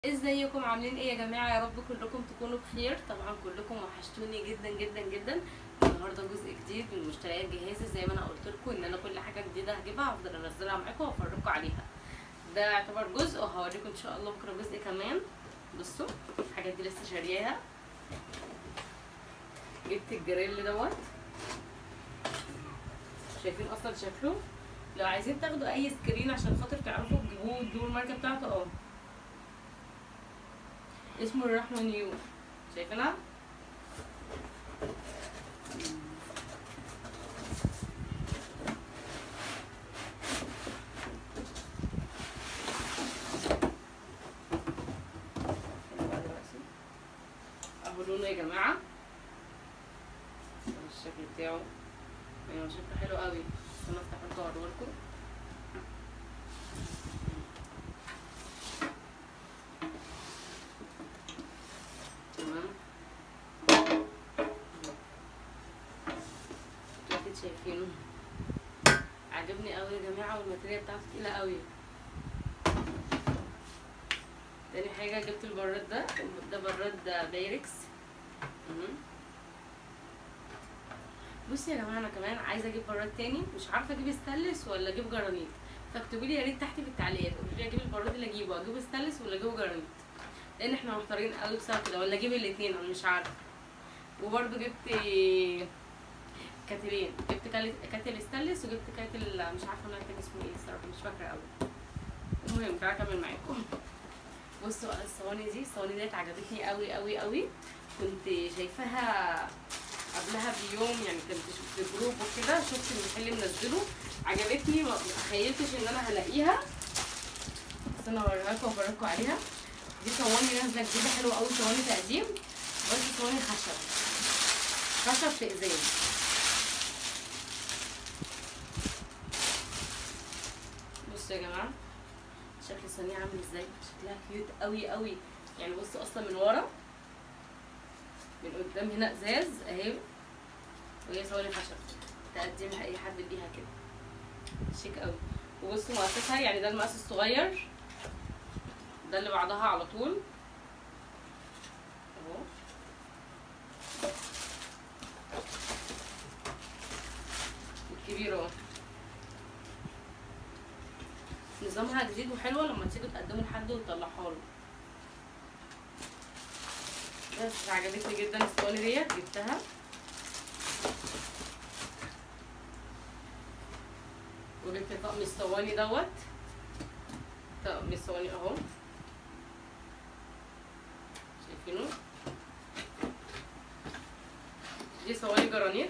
ازيكم عاملين ايه يا جماعه يا رب كلكم تكونوا بخير طبعا كلكم وحشتوني جدا جدا جدا النهارده جزء جديد من مشتريات جهازي زي ما انا قلت لكم ان انا كل حاجه جديده هجيبها هفضل انزلها معاكم وافرجكم عليها ده يعتبر جزء وهوريكم ان شاء الله بكره جزء كمان بصوا الحاجات دي لسه شارياها جبت الجريل دوت شايفين اصلا شكله لو عايزين تاخدوا اي سكرين عشان خاطر تعرفوا تجيبوه وتجيبوا الماركه بتاعته اه اسمه الرحمة نيو شايفينها؟ اهو لونه يا جماعة الشكل بتاعه ايوه شكله حلو قوي استنى افتح لكم اوريهولكم تمام اكيد شايفينه عجبني قوي يا جماعه والماتريال بتاعته تقيله قوي تاني حاجه جبت البراد ده ده براد بايركس مهم. بصي يا جماعه انا كمان عايزه اجيب براد تاني مش عارفه اجيب ستانلس ولا اجيب جرانيت فاكتبوا لي يا ريت تحت في التعليقات قولوا لي اجيب البراد اللي اجيبه اجيبه ستانلس ولا اجيبه جرانيت لان احنا محتارين قوي بسبب كده ولا اجيب الاثنين انا مش عارفه وبرده جبت كاتلين جبت كال- كاتل ستانلس وجبت كاتل مش عارفه انا كان اسمه ايه الصراحه مش فاكره قوي المهم تعالى اكمل معاكم بصوا بقى الصواني دي الصواني ديت عجبتني قوي قوي قوي كنت شايفاها قبلها بيوم يعني كنت في جروب وكده شفت المحل منزله عجبتني ما تخيلتش ان انا هلاقيها استنى اوريها لكم وافرجكم عليها دي صواني نازله جديده حلوه قوي صواني تقديم بس صواني خشب خشب في ازاز بصوا يا جماعه شكل الصينيه عامل ازاي شكلها كيوت قوي قوي يعني بصوا اصلا من ورا من قدام هنا ازاز اهي وهي صواني خشب تقدمها اي حد بيها كده شيك قوي وبصوا مقاساتها يعني ده المقاس الصغير ده اللي بعدها على طول اهو الكبير اهو نظامها جديد وحلوه لما تيجوا تقدموا لحد وتطلعها له بس عجبتني جدا الصواني ديت جبتها وجبت طقم الصواني دوت طقم الصواني اهو شايفينه دي صواني جرانيت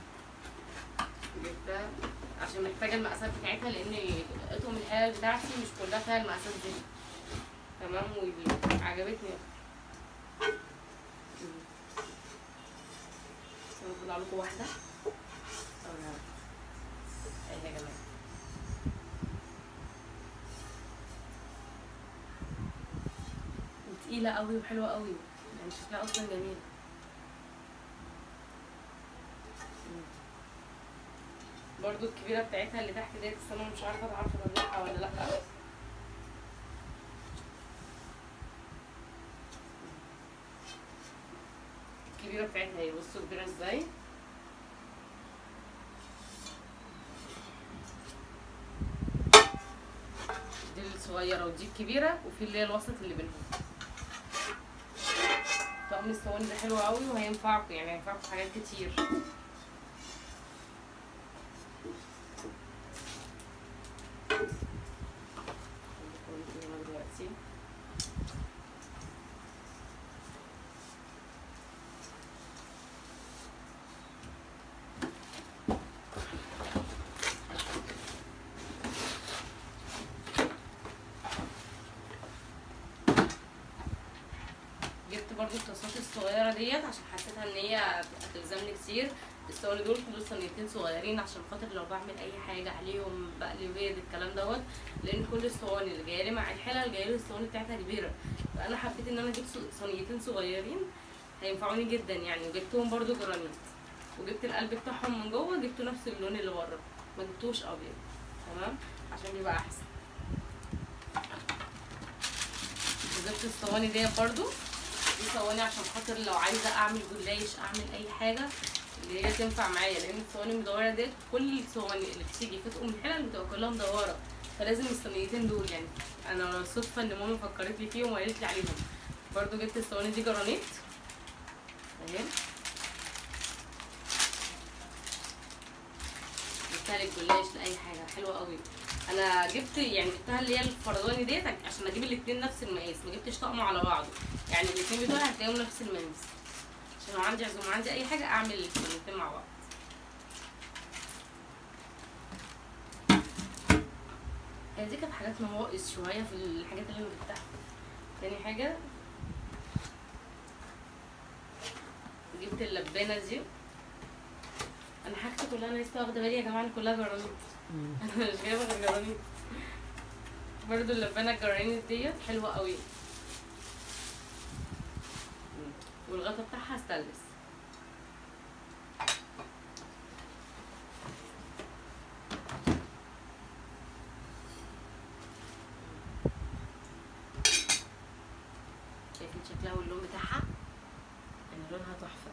جبتها عشان محتاجه المقاسات بتاعتها لان اطقم الحلال بتاعتي مش كلها فيها المقاسات دي تمام وعجبتني بس انا لكم واحده أوريها لكم. اهي يا جماعه تقيله قوي وحلوه قوي يعني شكلها اصلا جميل برضو الكبيره بتاعتها اللي تحت ديت بس انا مش عارفه تعرف اطلعها ولا لا الكبيره بتاعتها هي بصوا كبيره ازاي دي الصغيره ودي الكبيره وفي اللي هي الوسط اللي بينهم طقم الصواني ده حلو قوي وهينفعكم يعني هينفعكم في حاجات كتير دلوقتي جبت برضو الطاسات الصغيرة ديت عشان حسيتها ان هي هتلزمني كتير الصواني دول دول صينيتين صغيرين عشان خاطر لو بعمل اي حاجة عليهم بقلي بيض الكلام دوت لان كل الصواني اللي جايه لي مع الحلل جايه لي الصواني بتاعتها كبيرة فانا حبيت ان انا اجيب ص- صينيتين صغيرين هينفعوني جدا يعني وجبتهم برضو جرانيت وجبت القلب بتاعهم من جوه جبته نفس اللون اللي بره ما جبتوش ابيض تمام عشان يبقى احسن وجبت الصواني دي برضو دي صواني عشان خاطر لو عايزه اعمل جلاش اعمل اي حاجه اللي هي تنفع معايا لان الصواني المدوره ديت كل الصواني اللي بتيجي في تقوم الحلل بتبقى كلها مدوره فلازم الصينيتين دول يعني انا صدفه ان ماما فكرت لي فيهم وقالت لي عليهم برضو جبت الصواني دي جرانيت اهي جبتها للجلاش لاي حاجه حلوه قوي انا جبت يعني جبتها اللي هي الفرداني ديت عشان اجيب الاتنين نفس المقاس ما جبتش طقم على بعضه يعني الاتنين بتوعي هتلاقيهم نفس المقاس عشان لو عندي عزومه عندي اي حاجه اعمل الاتنين مع بعض هي دي كانت حاجات نواقص شويه في الحاجات اللي انا جبتها تاني حاجه جبت اللبانه دي انا حاجتي كلها انا لسه واخده بالي يا جماعه إن كلها جرانيت انا مش جايبه غير جرانيت برضو اللبانه الجرانيت ديت حلوه قوي والغطا بتاعها ستانلس شايفين شكلها واللون بتاعها يعني لونها تحفه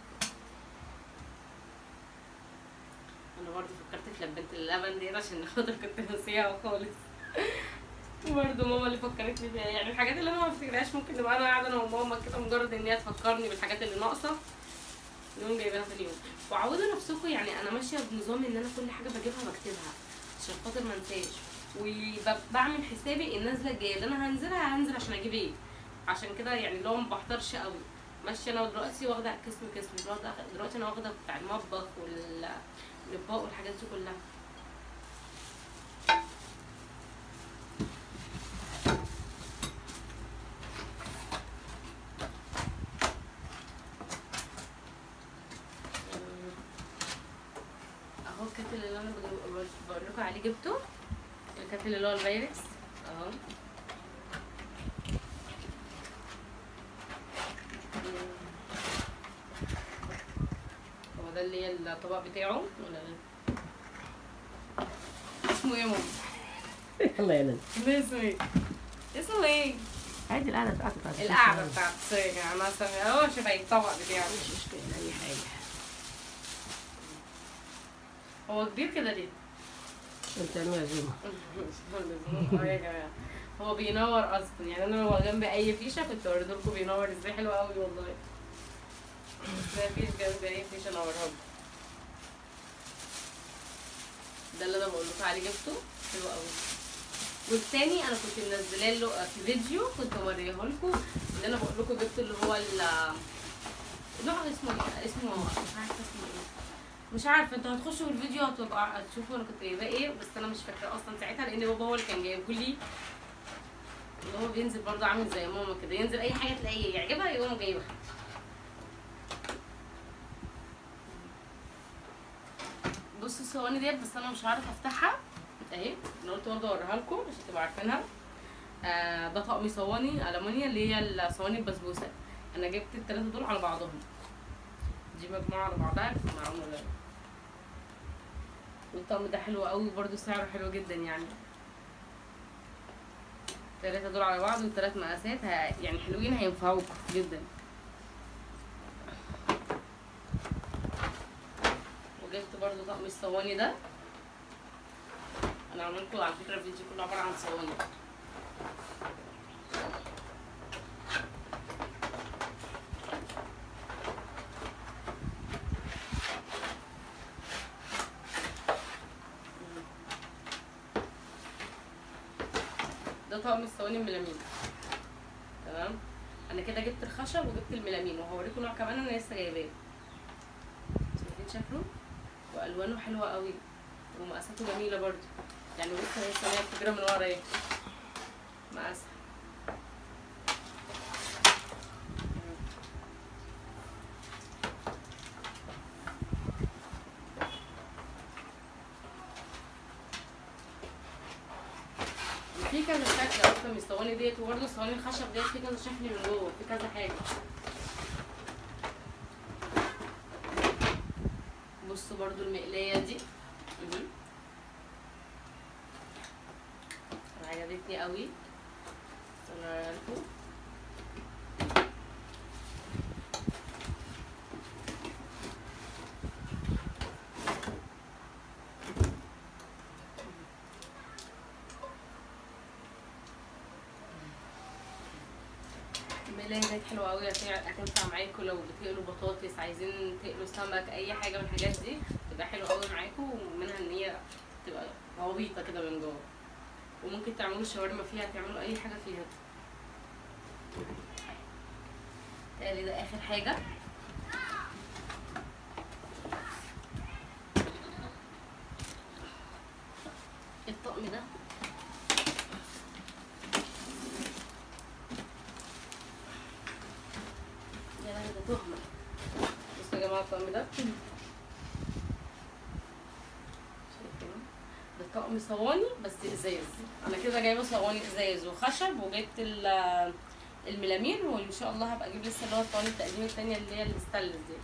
انا برضه فكرت في لبنة اللبن دي عشان خاطر كنت ناسيها خالص برضه ماما اللي فكرتني بيها يعني الحاجات اللي انا ما بفتكرهاش ممكن نبقى انا قاعده انا وماما كده مجرد ان هي تفكرني بالحاجات اللي ناقصه نقوم جايبينها في اليوم وعودوا نفسكم يعني انا ماشيه بنظام ان انا كل حاجه بجيبها بكتبها عشان خاطر ما انساش وبعمل حسابي النازله الجايه اللي انا هنزلها هنزل عشان اجيب ايه عشان كده يعني اللي هو ما بحضرش قوي ماشيه انا دلوقتي واخده قسم قسم دلوقتي دلوقتي انا واخده بتاع المطبخ وال الاطباق والحاجات دي كلها اهو الكاتل اللي انا بجيب- بقول لكم عليه جبته الكاتل اللي هو الفايركس اهو هو ده اللي هي الطبق بتاعه ولا إيه؟ اسمه ايه يا ماما؟ الله يعلم ده اسمه ايه؟ اسمه ايه؟ عادي القعده بتاعتك بتاعت القعدة بتاعت سوري انا سامع اهو شبه الطبق بتاعه مش مشكله اي حاجه هو كبير كده ليه؟ انت معزومه اه يا جماعة هو بينور اصلا يعني انا لو جنبي اي فيشه كنت اوريد لكم بينور ازاي حلو قوي والله بس مفيش جنبي اي فيشه انورها لكم. ده اللي انا بقول لكم عليه جبته حلو قوي والتاني انا كنت منزلاه له في فيديو كنت موريه لكم اللي انا بقول لكم جبته اللي هو ال نوع اسمه ايه اسمه مش عارفه اسمه ايه مش عارفه انتوا هتخشوا في الفيديو هتبقى هتشوفوا انا كنت جايباه ايه بس انا مش فاكره اصلا ساعتها لان بابا هو اللي كان جايبه لي اللي هو بينزل برضه عامل زي ماما كده ينزل اي حاجه تلاقيه يعجبها يقوم جايبها بصوا الصواني ديت بس انا مش عارفه افتحها اهي انا قلت برضه اوريها لكم عشان تبقوا عارفينها آه ده طقم صواني المونيا اللي هي الصواني البسبوسه انا جبت الثلاثه دول على بعضهم دي مجموعه على بعضها معاهم ولا لا والطقم ده حلو قوي برضه سعره حلو جدا يعني الثلاثه دول على بعض والثلاث مقاسات ه- يعني حلوين هينفعوكم جدا وجبت برضو طقم الصواني ده انا عامل لكم على فكره الفيديو كله عباره عن صواني ده طقم الصواني الميلامين تمام انا كده جبت الخشب وجبت الميلامين وهوريكم نوع كمان انا لسه جايباه شايفين شكله والوانه حلوه قوي ومقاساته جميله برضو يعني بص هي الصينيه بتجرى من ورا ايه مقاسها في كذا شكل اصلا من الصواني ديت وبرده الصواني الخشب ديت في كذا شكل من جوه في كذا حاجه بصوا برضو المقلايه دي مهم. عجبتني قوي أوريها لكم. الملاية ديت حلوة أوي هتنفع هتنفع معاكوا لو بتقلوا بطاطس عايزين تقلوا سمك أي حاجة من الحاجات دي تبقى حلوة أوي معاكوا ومنها إن هي تبقى غويطة كده من جوه وممكن تعملوا شاورما فيها تعملوا أي حاجة فيها تالي ده آخر حاجة الطقم ده يا لهوي ده تهمة بصوا يا جماعة الطقم ده شايفين ده طقم صواني بس ازاز انا كده جايبه صواني ازاز وخشب وجبت ال- الميلامين وان شاء الله هبقى اجيب لسه اللي هو الصواني التقديم التانية اللي هي الستانلس دي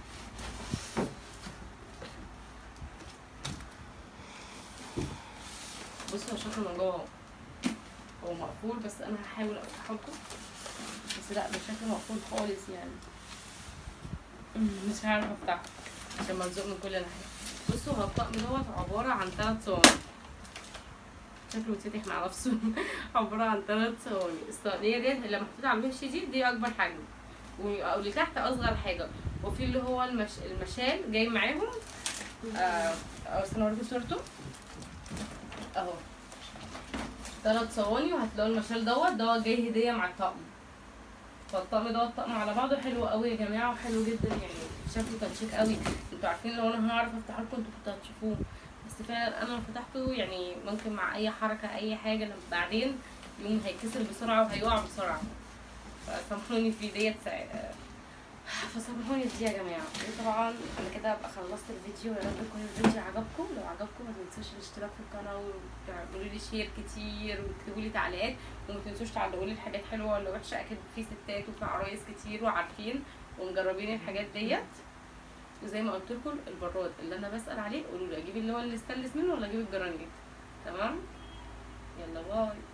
بصوا هو شكله من جوه اهو هو مقفول بس انا هحاول افتحه لكم بس لا ده شكله مقفول خالص يعني أمم، مش هعرف افتحه عشان ملزوق من كل ناحيه بصوا هو الطقم دوت عباره عن ثلاث صواني شكله بيتفتح مع نفسه عباره عن ثلاث صواني الصينيه ديت اللي محطوطه على الوش دي دي اكبر حجم و- واللي تحت اصغر حاجه وفي اللي هو المش... المشال جاي معاهم آه... أو استنى اوريكم صورته اهو ثلاث صواني وهتلاقوا المشال دوت دوت جاي هديه مع الطقم فالطقم دوت طقم على بعضه حلو قوي يا جماعه وحلو جدا يعني شكله كان شيك قوي انتوا عارفين لو انا هعرف افتح لكم انتوا كنتوا هتشوفوه بس فعلا انا لو فتحته يعني ممكن مع اي حركه اي حاجه لما بعدين يقوم هيتكسر بسرعه وهيقع بسرعه فسامحوني في ديت سا- فسامحوني في دي يا جماعه وطبعا انا كده ابقى خلصت الفيديو يا رب يكون الفيديو عجبكم لو عجبكم ما تنسوش الاشتراك في القناه وتعملوا لي شير كتير وتكتبوا لي تعليقات وما تنسوش تعلقوا لي الحاجات حلوه ولا وحشه اكيد في ستات وفي عرايس كتير وعارفين ومجربين الحاجات ديت وزي ما قلت لكم البراد اللي انا بسال عليه قولوا لي اجيب اللي هو اللي استانلس منه ولا اجيب الجرانيت تمام يلا باي